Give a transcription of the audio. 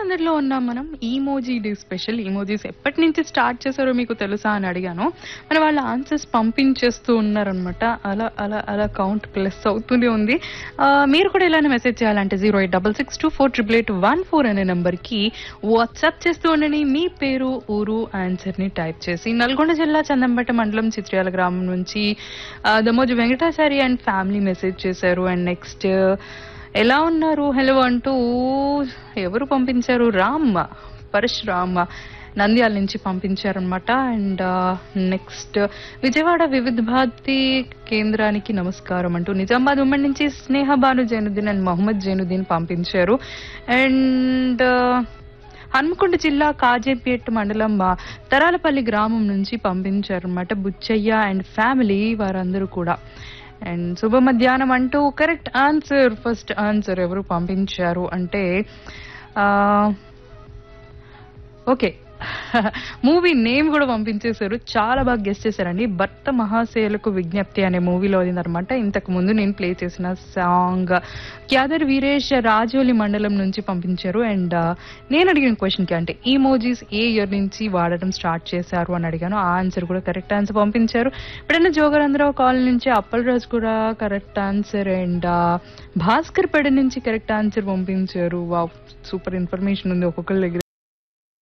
సందడిలో ఉన్నాం మనం ఈమోజీ డే స్పెషల్ ఈమోజీస్ ఎప్పటి నుంచి స్టార్ట్ చేశారో మీకు తెలుసా అని అడిగాను మన వాళ్ళ ఆన్సర్స్ పంపించేస్తూ ఉన్నారనమాట అలా అలా అలా కౌంట్ ప్లస్ అవుతూనే ఉంది ఆ, మీరు కూడా ఇలానే మెసేజ్ చేయాలంటే zero eight double six two four triple eight one four అనే నెంబర్కి వాట్సాప్ చేస్తూ ఉండండి మీ పేరు ఊరు ఆన్సర్ని టైప్ చేసి నల్గొండ జిల్లా చందంపేట మండలం చిత్ర్యాల గ్రామం నుంచి ఆ, Damoju Venkatachari and family message చేశారు అండ్ నెక్స్ట్ ఎలా ఉన్నారు హలో అంటూ ఎవరు పంపించారు రామ్ పరశురామ్ నంద్యాల నుంచి పంపించారనమాట అండ్ నెక్స్ట్ విజయవాడ వివిధ భారతి కేంద్రానికి నమస్కారం అంటూ నిజామాబాద్ ఉమ్మడి నుంచి స్నేహ భాను జైనుద్దీన్ అండ్ మహమ్మద్ జైనుద్దీన్ పంపించారు అండ్ హన్మకొండ జిల్లా కాజేపేట్ మండలం ఆ, తరాలపల్లి గ్రామం నుంచి పంపించారన్నమాట బుచ్చయ్య అండ్ ఫ్యామిలీ వారందరూ కూడా అండ్ శుభ మధ్యాహ్నం అంటూ కరెక్ట్ ఆన్సర్ ఫస్ట్ ఆన్సర్ ఎవరు పంపించారు అంటే ఆ, ఓకే మూవీ నేమ్ కూడా పంపించేశారు చాలా బాగా గెస్ట్ చేశారండి భర్త మహాశయులకు విజ్ఞప్తి అనే మూవీలో అనమాట ఇంతకు ముందు నేను ప్లే చేసిన సాంగ్ క్యాదర్ వీరేష్ రాజోలి మండలం నుంచి పంపించారు అండ్ నేను అడిగిన క్వశ్చన్ కి అంటే ఈ మోజీస్ ఏ ఇయర్ నుంచి వాడటం స్టార్ట్ చేశారు అని అడిగాను ఆ ఆన్సర్ కూడా కరెక్ట్ ఆన్సర్ పంపించారు ఇప్పుడైనా జోగరంధ్రరావు కాలనీ నుంచి అప్పల్ రాజు కూడా కరెక్ట్ ఆన్సర్ అండ్ భాస్కర్ పెడ నుంచి కరెక్ట్ ఆన్సర్ పంపించారు వా సూపర్ ఇన్ఫర్మేషన్ ఉంది ఒక్కొక్కరి దగ్గర